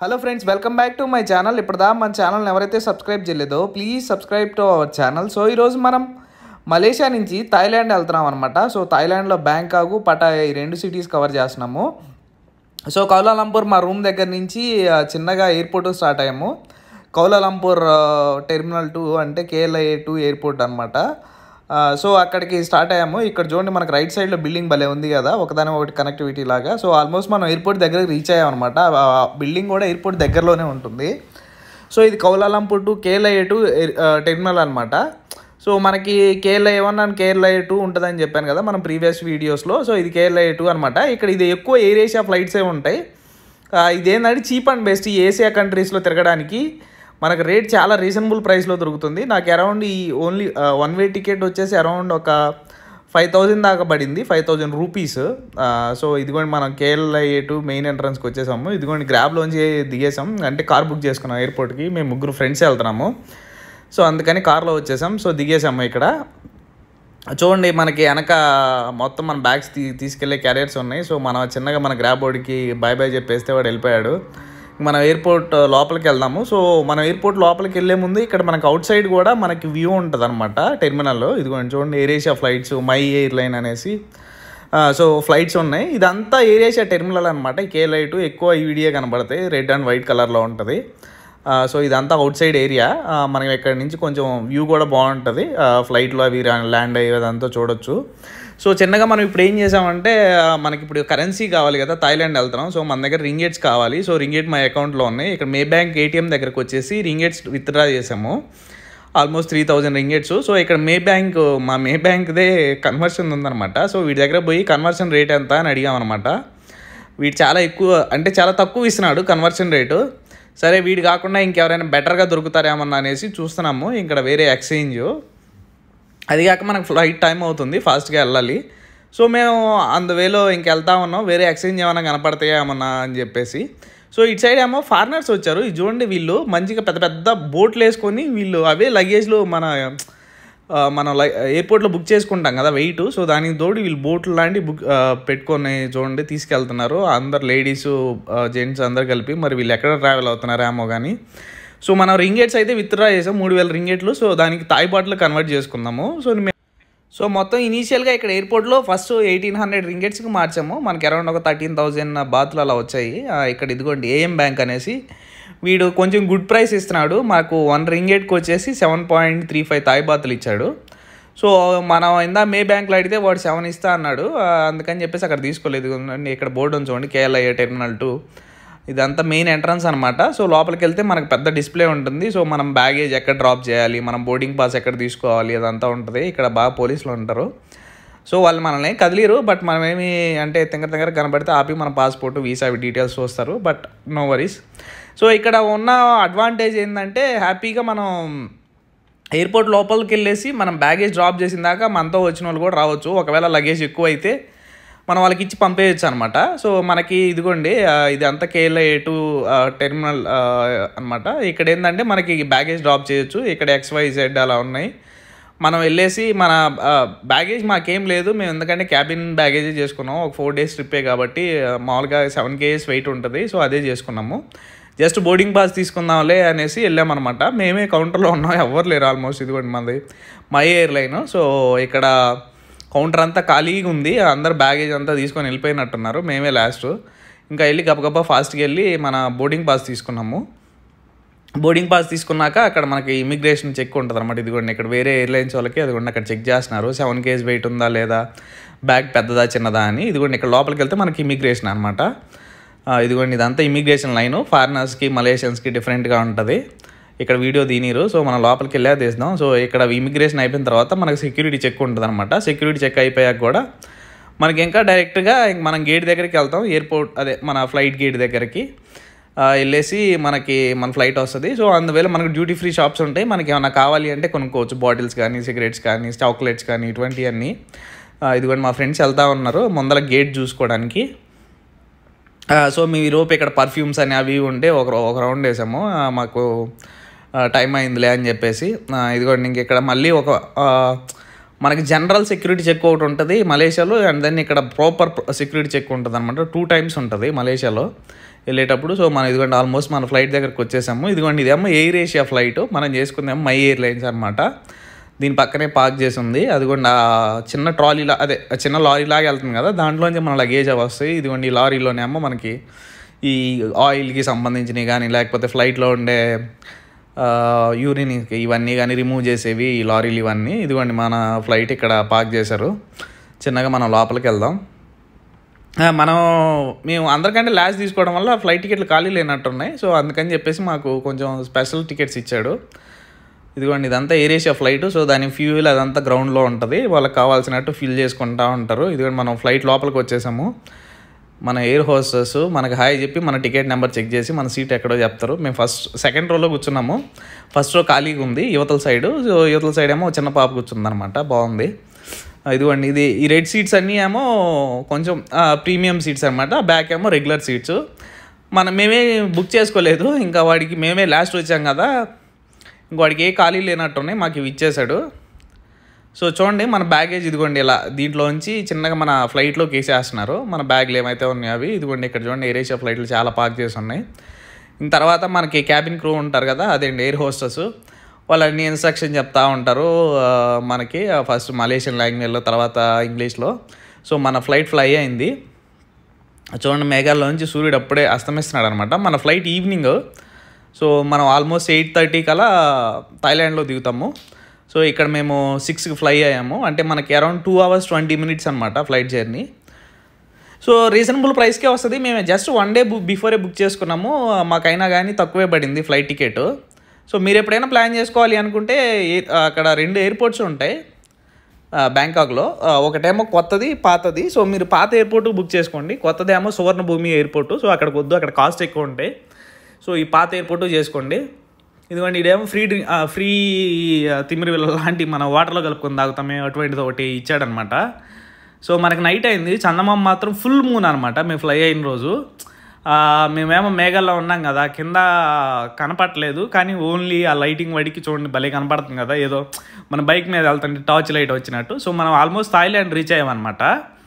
hello friends welcome back to my channel ఇప్పుడుదా మన ఛానల్ని ఎవరైతే సబ్స్క్రైబ్ చేయలేదో please subscribe to our channel so ఈరోజు మనం మలేషియా నుంచి థాయిలాండ్ వెళ్తున్నాం అనమాట సో థాయిలాండ్లో బ్యాంకాకు పటా ఈ రెండు సిటీస్ కవర్ చేస్తున్నాము సో కౌలాలంపూర్ మా రూమ్ దగ్గర నుంచి ఆ, చిన్నగా ఎయిర్పోర్ట్ స్టార్ట్ అయ్యాము కౌలాలంపూర్ ఆ, టెర్మినల్ టూ అంటే కేఎల్ఐ టూ ఎయిర్పోర్ట్ అనమాట సో అక్కడికి స్టార్ట్ అయ్యాము ఇక్కడ చూడండి మనకు రైట్ సైడ్లో బిల్డింగ్ భలే ఉంది కదా ఒకదాని ఒకటి కనెక్టివిటీ లాగా సో ఆల్మోస్ట్ మనం ఎయిర్పోర్ట్ దగ్గరకు రీచ్ అయ్యాం అనమాట బిల్డింగ్ కూడా ఎయిర్పోర్ట్ దగ్గరలోనే ఉంటుంది సో ఇది Kuala Lumpur to KLI two terminal అనమాట సో మనకి KLI one and KLI two ఉంటుందని చెప్పాను కదా మనం ప్రీవియస్ వీడియోస్లో సో ఇది కేఎల్ఐ టూ అనమాట ఇక్కడ ఇది ఎక్కువ ఎయిర్ ఏషియా ఫ్లైట్సే ఉంటాయి ఆ, ఇదేంటంటే చీప్ అండ్ బెస్ట్ ఈ ఏషియా కంట్రీస్లో తిరగడానికి మనకు రేట్ చాలా రీజనబుల్ ప్రైస్లో దొరుకుతుంది నాకు అరౌండ్ ఈ ఓన్లీ వన్ వే టికెట్ వచ్చేసి అరౌండ్ ఒక ఫైవ్ థౌజండ్ దాకా పడింది ఫైవ్ థౌజండ్ రూపీస్ సో ఇదిగోండి మనం కేఎల్ఐ టు మెయిన్ ఎంట్రన్స్కి వచ్చేసాము ఇదిగోండి గ్రాబ్లోంచి దిగేసాం అంటే కార్ బుక్ చేసుకున్నాం ఎయిర్పోర్ట్కి మేము ముగ్గురు ఫ్రెండ్స్ వెళ్తున్నాము సో అందుకని కార్లో వచ్చేసాం సో దిగేసాము ఇక్కడ చూడండి మనకి వెనక మొత్తం మన బ్యాగ్స్ తీ తీసుకెళ్లే క్యారియర్స్ ఉన్నాయి సో మనం చిన్నగా మన గ్రాబ్ బోర్డ్కి బాయ్ బాయ్ చెప్పేస్తే వాడు వెళ్ళిపోయాడు మనం ఎయిర్పోర్ట్ లోపలికి వెళ్దాము సో మనం ఎయిర్పోర్ట్ లోపలికి వెళ్ళే ముందు ఇక్కడ మనకి అవుట్ సైడ్ కూడా మనకి వ్యూ ఉంటుంది అనమాట టెర్మినల్లో ఇదిగోండి చూడండి AirAsia flights my airline అనేసి ఆ, సో ఫ్లైట్స్ ఉన్నాయి ఇదంతా ఎయిర్ ఏషియా టెర్మినల్ అనమాట ఈ కే లైట్ ఎక్కువ ఈవిడియే కనబడతాయి రెడ్ అండ్ వైట్ కలర్లో ఉంటుంది ఆ, సో ఇదంతా అవుట్ సైడ్ ఏరియా ఆ, మనం ఇక్కడ నుంచి కొంచెం వ్యూ కూడా బాగుంటుంది ఆ, ఫ్లైట్లో అవి రా- ల్యాండ్ అయ్యేదంతా చూడొచ్చు సో చిన్నగా మనం ఇప్పుడు ఏం చేసామంటే ఆ, మనకి ఇప్పుడు కరెన్సీ కావాలి కదా థాయిలాండ్ వెళ్తున్నాం సో మన దగ్గర రింగేట్స్ కావాలి సో రింగేట్ మా అకౌంట్లో ఉన్నాయి ఇక్కడ మే బ్యాంక్ ఏటీఎం దగ్గరకు వచ్చేసి రింగేట్స్ విత్డ్రా చేసాము almost three thousand ringgits so ఇక్కడ మే బ్యాంక్ మా మే బ్యాంక్దే కన్వర్షన్ ఉందన్నమాట సో వీటి దగ్గర పోయి కన్వర్షన్ రేట్ ఎంత అని అడిగామన్నమాట వీడు చాలా ఎక్కువ అంటే చాలా తక్కువ ఇస్తున్నాడు కన్వర్షన్ రేటు సరే వీడు కాకుండా ఇంకెవరైనా బెటర్గా దొరుకుతారేమన్నా అనేసి చూస్తున్నాము ఇక్కడ వేరే ఎక్స్చేంజ్ అది కాక మనకు ఫ్లైట్ టైం అవుతుంది ఫాస్ట్గా వెళ్ళాలి సో మేము అందువేలో ఇంకెళ్తా ఉన్నాం వేరే ఎక్స్చేంజ్ ఏమైనా కనపడతాయా ఏమన్నా అని చెప్పేసి సో ఇటు సైడ్ ఏమో ఫారినర్స్ వచ్చారు ఇది చూడండి వీళ్ళు మంచిగా పెద్ద పెద్ద బోట్లు వేసుకొని వీళ్ళు అవే లగేజ్లు మన ఆ, మనం లై ఎయిర్పోర్ట్లో బుక్ చేసుకుంటాం కదా వెయిట్ సో దానికి తోడు వీళ్ళు బోట్లు లాంటి బుక్ ఆ, పెట్టుకొని చూడండి తీసుకెళ్తున్నారు అందరు లేడీస్ జెంట్స్ అందరు కలిపి మరి వీళ్ళు ఎక్కడ ట్రావెల్ అవుతున్నారేమో కానీ సో మనం రింగేట్స్ అయితే విత్డ్రా చేసాం మూడు వేల రింగేట్లు సో దానికి తాయి బాటిల్ కన్వర్ట్ చేసుకుందాము సో మే- సో మొత్తం ఇనీషియల్గా ఇక్కడ ఎయిర్పోర్ట్లో ఫస్ట్ ఎయిటీన్ హండ్రెడ్ రింగెట్స్కి మార్చాము మనకి అరౌండ్ ఒక థర్టీన్ థౌజండ్ బాతులు అలా వచ్చాయి ఆ, ఇక్కడ ఇదిగోండి ఏఎం బ్యాంక్ అనేసి వీడు కొంచెం గుడ్ ప్రైస్ ఇస్తున్నాడు మాకు వన్ రింగేట్కి వచ్చేసి సెవెన్ పాయింట్ త్రీ ఫైవ్ తాయి బాతులు ఇచ్చాడు సో మనం ఇందా మే బ్యాంక్లో అడిగితే వాడు సెవెన్ ఇస్తా అన్నాడు ఆ, అందుకని చెప్పేసి అక్కడ తీసుకోలేదు ఇదిగోండి ఇక్కడ బోర్డు ఉంది చూడండి కేఎల్ఐ టెర్మినల్ టూ ఇదంతా మెయిన్ ఎంట్రన్స్ అనమాట సో లోపలికి వెళ్తే మనకు పెద్ద డిస్ప్లే ఉంటుంది సో మనం బ్యాగేజ్ ఎక్కడ డ్రాప్ చేయాలి మనం బోర్డింగ్ పాస్ ఎక్కడ తీసుకోవాలి అదంతా ఉంటుంది ఇక్కడ బాగా పోలీసులు ఉంటారు సో వాళ్ళు మనల్ని కదిలిరు బట్ మనమేమి అంటే తింగర తింగర కనబడితే ఆపి మన పాస్పోర్ట్ వీసా డీటెయిల్స్ చూస్తారు బట్ నో వరీస్ సో ఇక్కడ ఉన్న అడ్వాంటేజ్ ఏంటంటే హ్యాపీగా మనం ఎయిర్పోర్ట్ లోపలికి వెళ్ళేసి మనం బ్యాగేజ్ డ్రాప్ చేసిన దాకా మనతో వచ్చిన వాళ్ళు కూడా రావచ్చు ఒకవేళ లగేజ్ ఎక్కువ అయితే మనం వాళ్ళకి ఇచ్చి పంపేయచ్చు అనమాట సో మనకి ఇదిగోండి ఆ, ఇది అంతా కేఎల్ఐ టు టెర్మినల్ అనమాట ఇక్కడ ఏంటంటే మనకి బ్యాగేజ్ డ్రాప్ చేయొచ్చు ఇక్కడ ఎక్స్వై జెడ్ అలా ఉన్నాయి మనం వెళ్ళేసి మన బ్యాగేజ్ మాకేం లేదు మేము ఎందుకంటే క్యాబిన్ బ్యాగేజే చేసుకున్నాం ఒక ఫోర్ డేస్ ట్రిప్పే కాబట్టి ఆ, మామూలుగా సెవెన్ కేజీస్ వెయిట్ ఉంటుంది సో అదే చేసుకున్నాము జస్ట్ బోర్డింగ్ పాస్ తీసుకుందాంలే అనేసి వెళ్ళామన్నమాట మేమే కౌంటర్లో ఉన్నాం ఎవరు లేరు ఆల్మోస్ట్ ఇదిగోండి మనది మై ఎయిర్లైన్ సో ఇక్కడ కౌంటర్ అంతా ఖాళీగా ఉంది అందరు బ్యాగేజ్ అంతా తీసుకొని వెళ్ళిపోయినట్టున్నారు మేమే లాస్ట్ ఇంకా వెళ్ళి గబగబా ఫాస్ట్గా వెళ్ళి మన బోర్డింగ్ పాస్ తీసుకున్నాము బోర్డింగ్ పాస్ తీసుకున్నాక అక్కడ మనకి ఇమిగ్రేషన్ చెక్ ఉంటుంది అనమాట ఇదిగోండి ఇక్కడ వేరే ఎయిర్లైన్స్ వాళ్ళకి అదిగోండి అక్కడ చెక్ చేస్తున్నారు సెవెన్ కేజీ వెయిట్ ఉందా లేదా బ్యాగ్ పెద్దదా చిన్నదా అని ఇదిగోండి ఇక్కడ లోపలికి వెళ్తే మనకి ఇమిగ్రేషన్ అనమాట ఇదిగోండి ఇదంతా ఇమిగ్రేషన్ లైన్ ఫారినర్స్కి మలేషియన్స్కి డిఫరెంట్గా ఉంటుంది ఇక్కడ వీడియో తీనిరు సో మనం లోపలికి వెళ్ళా తీస్తాం సో ఇక్కడ ఇమిగ్రేషన్ అయిపోయిన తర్వాత మనకి సెక్యూరిటీ చెక్ ఉంటుంది అనమాట సెక్యూరిటీ చెక్ అయిపోయాక కూడా మనకి ఇంకా డైరెక్ట్గా ఇంక మనం గేట్ దగ్గరికి వెళ్తాం ఎయిర్పోర్ట్ అదే మన ఫ్లైట్ గేట్ దగ్గరికి ఆ, వెళ్ళేసి మనకి మన ఫ్లైట్ వస్తుంది సో అందువల్ల మనకు డ్యూటీ ఫ్రీ షాప్స్ ఉంటాయి మనకి ఏమైనా కావాలి అంటే కొనుక్కోవచ్చు బాటిల్స్ కానీ సిగరెట్స్ కానీ చాక్లెట్స్ కానీ ఇటువంటివన్నీ ఆ, ఇదిగోండి మా ఫ్రెండ్స్ వెళ్తా ఉన్నారు ముందర గేట్ చూసుకోవడానికి ఆ, సో మీ ఈరోపు ఇక్కడ పర్ఫ్యూమ్స్ అని అవి ఇవి ఉంటే ఒక రౌ- ఒక రౌండ్ వేసాము ఆ, మాకు ఆ, టైం అయిందిలే అని చెప్పేసి ఆ, ఇదిగోండి ఇంక ఇక్కడ మళ్ళీ ఒక ఆ, మనకి జనరల్ సెక్యూరిటీ చెక్ ఒకటి ఉంటుంది మలేషియాలో అండ్ దెన్ ఇక్కడ ప్రాపర్ సెక్యూరిటీ చెక్ ఉంటుంది అనమాట టూ టైమ్స్ ఉంటుంది మలేషియాలో వెళ్ళేటప్పుడు సో మనం ఇదిగోండి ఆల్మోస్ట్ మన ఫ్లైట్ దగ్గరకు వచ్చేసాము ఇదిగోండి ఇదేమో ఎయిర్ ఏషియా ఫ్లైట్ మనం చేసుకుందేమో మై ఎయిర్లైన్స్ అనమాట దీని పక్కనే పార్క్ చేసి ఉంది అదిగోండి ఆ చిన్న ట్రాలీలా అదే ఆ చిన్న లారీ లాగా వెళ్తుంది కదా దాంట్లోంచి మన లగేజ్ అవి వస్తాయి ఇదిగోండి ఈ లారీలోనేమో మనకి ఈ ఆయిల్కి సంబంధించినవి కానీ లేకపోతే ఫ్లైట్లో ఉండే యూరిన్ ఇవన్నీ కానీ రిమూవ్ చేసేవి ఈ లారీలు ఇవన్నీ ఇదిగోండి మన ఫ్లైట్ ఇక్కడ పార్క్ చేశారు చిన్నగా మనం లోపలికి వెళ్దాం ఆ, మనం మేము అందరికంటే లాస్ట్ తీసుకోవడం వల్ల ఫ్లైట్ టికెట్లు ఖాళీ లేనట్టున్నాయి సో అందుకని చెప్పేసి మాకు కొంచెం స్పెషల్ టికెట్స్ ఇచ్చాడు ఇదిగోండి ఇదంతా ఏరేషియా ఫ్లైట్ సో దాని ఫ్యూయల్ అదంతా గ్రౌండ్లో ఉంటుంది వాళ్ళకి కావాల్సినట్టు ఫిల్ చేసుకుంటా ఉంటారు ఇదిగోండి మనం ఫ్లైట్ లోపలికి వచ్చేసాము మన ఎయిర్ హోస్టర్స్ మనకి హాయ్ చెప్పి మన టికెట్ నెంబర్ చెక్ చేసి మన సీట్ ఎక్కడో చెప్తారు మేము ఫస్ట్ సెకండ్ రోలో కూర్చున్నాము ఫస్ట్ రో ఖాళీగా ఉంది యువతల సైడ్ సో యువతల సైడ్ ఏమో చిన్న పాప కూర్చుందనమాట బాగుంది ఇదిగోండి ఇది ఈ రెడ్ సీట్స్ అన్నీ ఏమో కొంచెం ప్రీమియం సీట్స్ అనమాట బ్యాక్ ఏమో రెగ్యులర్ సీట్స్ మనం మేమే బుక్ చేసుకోలేదు ఇంకా వాడికి మేమే లాస్ట్ వచ్చాం కదా ఇంక వాడికి ఏ ఖాళీ లేనట్టున్నాయి మాకు ఇవి ఇచ్చేసాడు సో చూడండి మన బ్యాగేజ్ ఇదిగోండి ఇలా దీంట్లోంచి చిన్నగా మన ఫ్లైట్లోకి వేసేస్తున్నారు మన బ్యాగ్లు ఏమైతే ఉన్నాయో అవి ఇదిగోండి ఇక్కడ చూడండి ఎయిర్ ఏషియా ఫ్లైట్లు చాలా పార్క్ చేసి ఉన్నాయి ఇంక తర్వాత మనకి క్యాబిన్ క్రూ ఉంటారు కదా అదేండి ఎయిర్ హోస్టర్స్ వాళ్ళు అన్ని ఇన్స్ట్రక్షన్ చెప్తా ఉంటారు ఆ, మనకి ఫస్ట్ మలేషియన్ లాంగ్వేజ్లో తర్వాత ఇంగ్లీష్లో సో మన ఫ్లైట్ ఫ్లై అయింది చూడండి మేఘాల్లోంచి సూర్యుడు అప్పుడే అస్తమిస్తున్నాడు అనమాట మన ఫ్లైట్ ఈవినింగ్ సో మనం ఆల్మోస్ట్ ఎయిట్ థర్టీ కలా థాయిలాండ్లో దిగుతాము సో ఇక్కడ మేము సిక్స్కి ఫ్లై అయ్యాము అంటే మనకి around two hours twenty minutes అనమాట ఫ్లైట్ జర్నీ సో రీజనబుల్ ప్రైస్కే వస్తుంది మేము జస్ట్ వన్ డే బుక్ బిఫోరే బుక్ చేసుకున్నాము మాకైనా కానీ తక్కువే పడింది ఫ్లైట్ టికెట్ సో మీరు ఎప్పుడైనా ప్లాన్ చేసుకోవాలి అనుకుంటే ఏ- అక్కడ రెండు ఎయిర్పోర్ట్స్ ఉంటాయి ఆ, బ్యాంకాక్లో ఆ, ఒకటేమో కొత్తది పాతది సో మీరు పాత ఎయిర్పోర్ట్ బుక్ చేసుకోండి కొత్తదేమో సువర్ణభూమి ఎయిర్పోర్ట్ సో అక్కడికి వద్దు అక్కడ కాస్ట్ ఎక్కువ ఉంటాయి సో ఈ పాత ఎయిర్పోర్ట్ చేసుకోండి ఇదిగోండి ఇదేమో ఫ్రీ డ్రింక్ ఆ, ఫ్రీ ఆ, తిమిరి విల్ల లాంటి మన వాటర్లో కలుపుకొని తాగుతామే అటువంటిది ఒకటి ఇచ్చాడనమాట సో మనకి నైట్ అయింది చందమామ మాత్రం ఫుల్ మూన్ అనమాట మేము ఫ్లై అయిన రోజు ఆ, మేమేమో మేఘాల్లో ఉన్నాం కదా కింద కనపట్లేదు కానీ ఓన్లీ ఆ లైటింగ్ వడికి చూడండి భలే కనపడుతుంది కదా ఏదో మన బైక్ మీద వెళ్తుంటే టార్చ్ లైట్ వచ్చినట్టు సో మనం ఆల్మోస్ట్ థాయిలాండ్ రీచ్ అయ్యామన్నమాట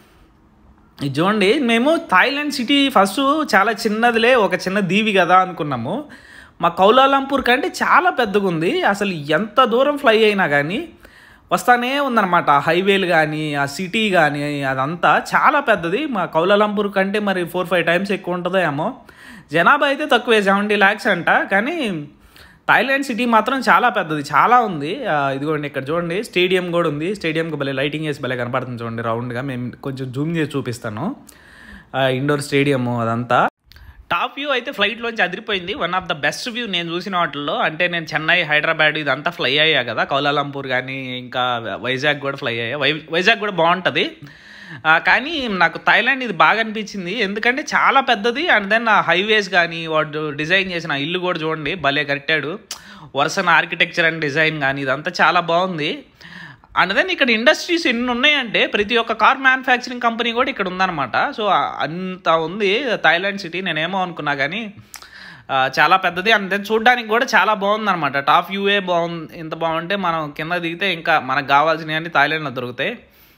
ఇది చూడండి మేము థాయిలాండ్ సిటీ ఫస్ట్ చాలా చిన్నదిలే ఒక చిన్న దీవి కదా అనుకున్నాము మా కౌలాలంపూర్ కంటే చాలా పెద్దగా ఉంది అసలు ఎంత దూరం ఫ్లై అయినా కానీ వస్తానే ఉందన్నమాట ఆ హైవేలు కానీ ఆ సిటీ కానీ అదంతా చాలా పెద్దది మా కౌలాలంపూర్ కంటే మరి ఫోర్ ఫైవ్ టైమ్స్ ఎక్కువ ఉంటుందో ఏమో జనాభా అయితే తక్కువే సెవెంటీ ల్యాక్స్ అంట కానీ థాయిలాండ్ సిటీ మాత్రం చాలా పెద్దది చాలా ఉంది ఆ, ఇదిగోండి ఇక్కడ చూడండి స్టేడియం కూడా ఉంది స్టేడియంకి భలే లైటింగ్ వేసి భలే కనపడుతుంది చూడండి రౌండ్గా మేము కొంచెం జూమ్ చేసి చూపిస్తాను ఇండోర్ స్టేడియం అదంతా టాప్ వ్యూ అయితే ఫ్లైట్లోంచి అదిరిపోయింది one of the best view నేను చూసిన వాటిల్లో అంటే నేను చెన్నై హైదరాబాద్ ఇదంతా ఫ్లై అయ్యా కదా కౌలాలంపూర్ కానీ ఇంకా వైజాగ్ కూడా ఫ్లై అయ్యా వై వైజాగ్ కూడా బాగుంటుంది ఆ, కానీ నాకు థాయిలాండ్ ఇది బాగా అనిపించింది ఎందుకంటే చాలా పెద్దది అండ్ దెన్ ఆ హైవేస్ కానీ వాడు డిజైన్ చేసిన ఆ ఇల్లు కూడా చూడండి భలే కట్టాడు వరుసన ఆర్కిటెక్చర్ అండ్ డిజైన్ కానీ ఇదంతా చాలా బాగుంది అండ్ దెన్ ఇక్కడ ఇండస్ట్రీస్ ఎన్ని ఉన్నాయంటే ప్రతి ఒక్క కార్ మ్యానుఫ్యాక్చరింగ్ కంపెనీ కూడా ఇక్కడ ఉందన్నమాట సో ఆ- అంత ఉంది థాయిలాండ్ సిటీ నేనేమో అనుకున్నా కానీ ఆ, చాలా పెద్దది అండ్ దెన్ చూడడానికి కూడా చాలా బాగుందన్నమాట టాప్ వ్యూఏ బాగుంది ఇంత బాగుంటే మనం కింద దిగితే ఇంకా మనకు కావాల్సినవన్నీ థాయిలాండ్లో దొరుకుతాయి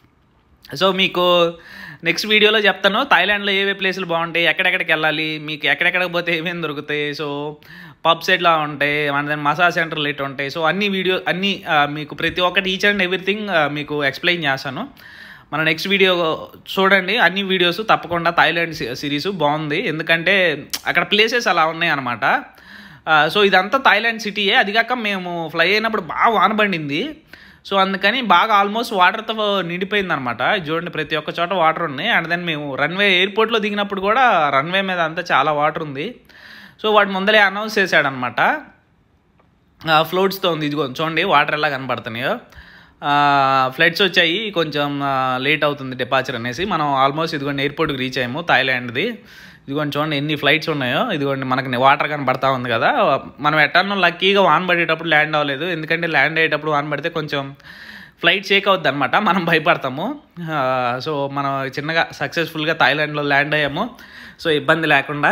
సో మీకు నెక్స్ట్ వీడియోలో చెప్తాను థాయిలాండ్లో ఏవే ప్లేసులు బాగుంటాయి ఎక్కడెక్కడికి వెళ్ళాలి మీకు ఎక్కడెక్కడికి పోతే ఏమేమి దొరుకుతాయి సో పబ్స్ ఎట్లా ఉంటాయి అండ్ దెన్ మసాజ్ సెంటర్లు ఎట్లా ఉంటాయి సో అన్ని వీడియో అన్ని ఆ, మీకు ప్రతి ఒక్కటి ఈచ్ అండ్ ఎవ్రీథింగ్ మీకు ఎక్స్ప్లెయిన్ చేస్తాను మన నెక్స్ట్ వీడియో చూడండి అన్ని వీడియోస్ తప్పకుండా థాయిలాండ్ సిరీస్ బాగుంది ఎందుకంటే అక్కడ ప్లేసెస్ అలా ఉన్నాయి అనమాట సో ఇదంతా థాయిలాండ్ సిటీయే అది కాక మేము ఫ్లై అయినప్పుడు బాగా వాన పడింది సో అందుకని బాగా ఆల్మోస్ట్ వాటర్తో నిండిపోయింది అనమాట చూడండి ప్రతి ఒక్క చోట వాటర్ ఉన్నాయి అండ్ దెన్ మేము రన్వే ఎయిర్పోర్ట్లో దిగినప్పుడు కూడా రన్వే మీద అంతా చాలా వాటర్ ఉంది సో వాడు ముందలే అనౌన్స్ చేశాడనమాట ఫ్లోట్స్తో ఉంది ఇదిగో చూడండి వాటర్ ఎలా కనపడుతున్నాయో ఫ్లడ్స్ వచ్చాయి కొంచెం లేట్ అవుతుంది డిపాచర్ అనేసి మనం ఆల్మోస్ట్ ఇదిగోండి ఎయిర్పోర్ట్కి రీచ్ అయ్యాము థాయిలాండ్ది ఇదిగోండి చూడండి ఎన్ని ఫ్లైట్స్ ఉన్నాయో ఇదిగోండి మనకి వాటర్ కనబడతా ఉంది కదా మనం ఎట్టన్నో లక్కీగా వాన్ పడేటప్పుడు ల్యాండ్ అవ్వలేదు ఎందుకంటే ల్యాండ్ అయ్యేటప్పుడు వాన్ పడితే కొంచెం ఫ్లైట్ షేక్ అవుద్ది అనమాట మనం భయపడతాము ఆ, సో మనం చిన్నగా సక్సెస్ఫుల్గా థాయిలాండ్లో ల్యాండ్ అయ్యాము సో ఇబ్బంది లేకుండా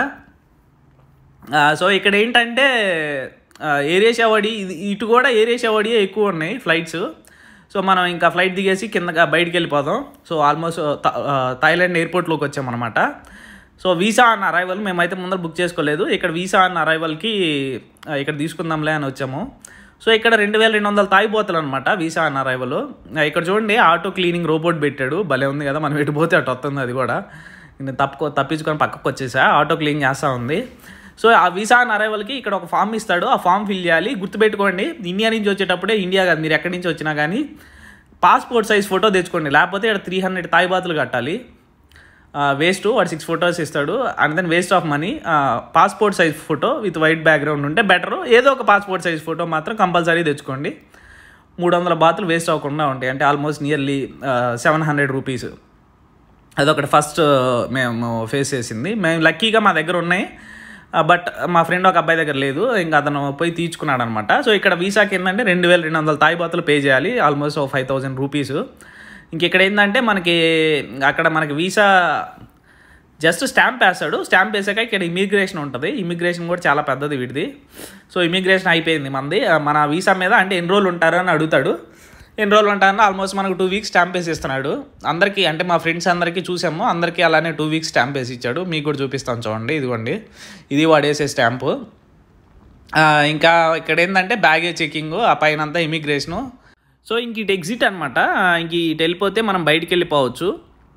ఆ, సో ఇక్కడ ఏంటంటే ఆ, ఏరేషియా వడి ఇది ఇటు కూడా ఏరేషియా వడియే ఎక్కువ ఉన్నాయి ఫ్లైట్స్ సో మనం ఇంకా ఫ్లైట్ దిగేసి కింద బయటికి వెళ్ళిపోదాం సో ఆల్మోస్ట్ థాయిలాండ్ ఎయిర్పోర్ట్లోకి వచ్చామన్నమాట సో వీసా అన్న అరైవల్ మేమైతే ముందర బుక్ చేసుకోలేదు ఇక్కడ వీసా అన్న అరైవల్కి ఆ, ఇక్కడ తీసుకుందాంలే అని వచ్చాము సో ఇక్కడ రెండు వేల రెండు వందలు తాగిపోతారు అనమాట వీసా అన్న అరైవల్ ఇక్కడ చూడండి ఆటో క్లీనింగ్ రోబోట్ పెట్టాడు భలే ఉంది కదా మనం ఎటు పోతే అటు వస్తుంది అది కూడా నేను తప్పుకో తప్పించుకొని పక్కకు వచ్చేసా ఆటో క్లీన్ చేస్తూ ఉంది సో ఆ వీసా అన్న అరైవల్కి ఇక్కడ ఒక ఫామ్ ఇస్తాడు ఆ ఫామ్ ఫిల్ చేయాలి గుర్తుపెట్టుకోండి ఇండియా నుంచి వచ్చేటప్పుడే ఇండియా కాదు మీరు ఎక్కడి నుంచి వచ్చినా కానీ పాస్పోర్ట్ సైజ్ ఫోటో తెచ్చుకోండి లేకపోతే ఇక్కడ త్రీ హండ్రెడ్ తాయిబాతులు కట్టాలి వేస్ట్ వాడు సిక్స్ ఫొటోస్ ఇస్తాడు and then waste of money passport size photo with white background ఉంటే బెటర్ ఏదో ఒక పాస్పోర్ట్ సైజ్ ఫోటో మాత్రం కంపల్సరీ తెచ్చుకోండి మూడు వందల బాతులు వేస్ట్ అవ్వకుండా ఉంటాయి అంటే almost nearly seven hundred rupees అదొకటి ఫస్ట్ మేము ఫేస్ చేసింది మేము లక్కీగా మా దగ్గర ఉన్నాయి బట్ మా ఫ్రెండ్ ఒక అబ్బాయి దగ్గర లేదు ఇంకా అతను పోయి తీర్చుకున్నాడు అనమాట సో ఇక్కడ వీసాకి ఏంటంటే రెండు వేల రెండు వందల తాయిబాతులు పే చేయాలి ఆల్మోస్ట్ ఒక ఫైవ్ థౌజండ్ రూపీస్ ఇంక ఇక్కడ ఏంటంటే మనకి అక్కడ మనకి వీసా జస్ట్ స్టాంప్ వేస్తాడు స్టాంప్ వేసాక ఇక్కడ ఇమిగ్రేషన్ ఉంటుంది ఇమిగ్రేషన్ కూడా చాలా పెద్దది వీటిది సో ఇమిగ్రేషన్ అయిపోయింది మనది ఆ, మన వీసా మీద అంటే ఎన్ని రోజులు ఉంటారు అని అడుగుతాడు ఎన్ని రోజులు ఉంటారని ఆల్మోస్ట్ మనకు టూ వీక్స్ స్టాంప్ వేసి ఇస్తున్నాడు అందరికీ అంటే మా ఫ్రెండ్స్ అందరికీ చూసాము అందరికీ అలానే టూ వీక్స్ స్టాంప్ వేసి ఇచ్చాడు మీకు కూడా చూపిస్తాను చూడండి ఇదిగోండి ఇది వాడేసే స్టాంపు ఆ, ఇంకా ఇక్కడ ఏంటంటే బ్యాగేజ్ చెకింగ్ ఆ పైన అంతా ఇమిగ్రేషను సో ఇంక ఇటు ఎగ్జిట్ అనమాట ఇంక ఇటు వెళ్ళిపోతే మనం బయటికి వెళ్ళిపోవచ్చు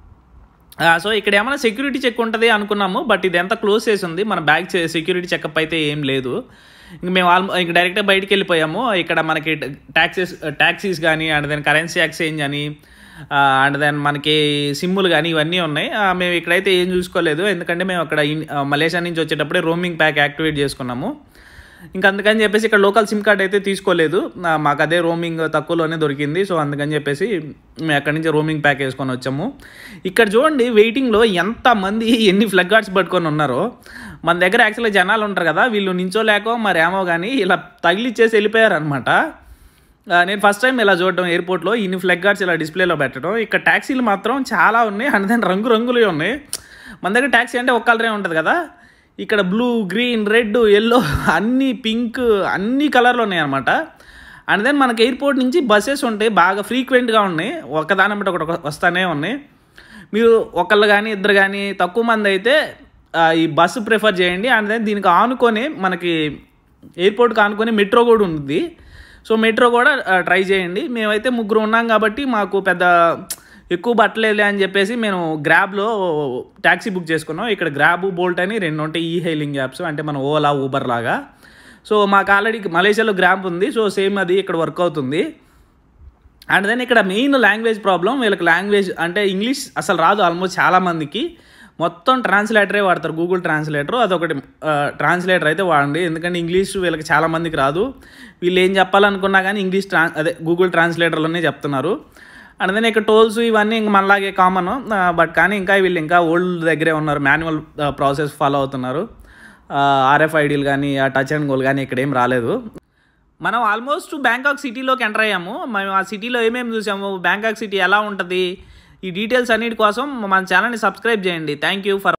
ఆ, సో ఇక్కడ ఏమైనా సెక్యూరిటీ చెక్ ఉంటుంది అనుకున్నాము బట్ ఇది ఎంత క్లోజ్ చేసి ఉంది మన బ్యాగ్ సెక్యూరిటీ చెకప్ అయితే ఏం లేదు ఇంక మేము ఆల్మో ఇంక డైరెక్ట్గా బయటికి వెళ్ళిపోయాము ఇక్కడ మనకి ట్యాక్సెస్ ట్యాక్సీస్ కానీ అండ్ దెన్ కరెన్సీ ఎక్స్చేంజ్ అని అండ్ దెన్ మనకి సిమ్ములు కానీ ఇవన్నీ ఉన్నాయి ఆ, మేము ఇక్కడైతే ఏం చూసుకోలేదు ఎందుకంటే మేము అక్కడ ఇన్- ఆ, మలేషియా నుంచి వచ్చేటప్పుడే రోమింగ్ ప్యాక్ యాక్టివేట్ చేసుకున్నాము ఇంకా అందుకని చెప్పేసి ఇక్కడ లోకల్ సిమ్ కార్డ్ అయితే తీసుకోలేదు ఆ, మాకు అదే రోమింగ్ తక్కువలోనే దొరికింది సో అందుకని చెప్పేసి మేము అక్కడి నుంచి రోమింగ్ ప్యాక్ వేసుకొని వచ్చాము ఇక్కడ చూడండి వెయిటింగ్లో ఎంతమంది ఎన్ని ఫ్లగ్ గార్డ్స్ పట్టుకొని ఉన్నారో మన దగ్గర యాక్చువల్గా జనాలు ఉంటారు కదా వీళ్ళు నించోలేకో మరేమో కానీ ఇలా తగిలిచ్చేసి వెళ్ళిపోయారు అనమాట నేను ఫస్ట్ టైం ఇలా చూడడం ఎయిర్పోర్ట్లో ఇన్ని ఫ్లగ్ గార్డ్స్ ఇలా డిస్ప్లేలో పెట్టడం ఇక్కడ ట్యాక్సీలు మాత్రం చాలా ఉన్నాయి అండ్ దెన్ రంగు రంగులు ఉన్నాయి మన దగ్గర ట్యాక్సీ అంటే ఒక కలరే ఉంటుంది కదా ఇక్కడ బ్లూ గ్రీన్ రెడ్ ఎల్లో అన్ని పింక్ అన్ని కలర్లు ఉన్నాయి అనమాట అండ్ దెన్ మనకి ఎయిర్పోర్ట్ నుంచి బస్సెస్ ఉంటాయి బాగా ఫ్రీక్వెంట్గా ఉన్నాయి ఒకదాని బట్టి ఒకటి వస్తానే ఉన్నాయి మీరు ఒకళ్ళు కానీ ఇద్దరు కానీ తక్కువ మంది అయితే ఆ, ఈ బస్సు ప్రిఫర్ చేయండి అండ్ దెన్ దీనికి ఆనుకొని మనకి ఎయిర్పోర్ట్కి ఆనుకొని మెట్రో కూడా ఉంది సో మెట్రో కూడా ట్రై చేయండి మేమైతే ముగ్గురు ఉన్నాం కాబట్టి మాకు పెద్ద ఎక్కువ పట్టలేదులే అని చెప్పేసి మేము గ్రాబ్లో ట్యాక్సీ బుక్ చేసుకున్నాం ఇక్కడ గ్రాబ్ బోల్ట్ అని రెండు ఉంటాయి ఈ హైలింగ్ యాప్స్ అంటే మన ఓలా ఊబర్ లాగా సో మాకు ఆల్రెడీ మలేషియాలో గ్రాబ్ ఉంది సో సేమ్ అది ఇక్కడ వర్క్ అవుతుంది అండ్ దెన్ ఇక్కడ మెయిన్ లాంగ్వేజ్ ప్రాబ్లం వీళ్ళకి లాంగ్వేజ్ అంటే ఇంగ్లీష్ అసలు రాదు ఆల్మోస్ట్ చాలా మందికి మొత్తం ట్రాన్స్లేటరే వాడతారు గూగుల్ ట్రాన్స్లేటర్ అదొకటి ట్రాన్స్లేటర్ అయితే వాడండి ఎందుకంటే ఇంగ్లీష్ వీళ్ళకి చాలా మందికి రాదు వీళ్ళు ఏం చెప్పాలనుకున్నా కానీ ఇంగ్లీష్ ట్రాన్ అదే గూగుల్ ట్రాన్స్లేటర్లోనే చెప్తున్నారు అండ్ దెన్ ఇక్కడ టోల్స్ ఇవన్నీ ఇంక మనలాగే కామన్ బట్ కానీ ఇంకా వీళ్ళు ఇంకా ఓల్డ్ దగ్గరే ఉన్నారు మాన్యువల్ ప్రాసెస్ ఫాలో అవుతున్నారు ఆర్ఎఫ్ఐడీలు కానీ ఆ టచ్ అండ్ గోల్ కానీ ఇక్కడ ఏం రాలేదు మనం ఆల్మోస్ట్ బ్యాంకాక్ సిటీలోకి ఎంటర్ అయ్యాము మేము ఆ సిటీలో ఏమేమి చూసాము బ్యాంకాక్ సిటీ ఎలా ఉంటుంది ఈ డీటెయిల్స్ అన్నిటి కోసం మన ఛానల్ని సబ్స్క్రైబ్ చేయండి థ్యాంక్ యూ ఫర్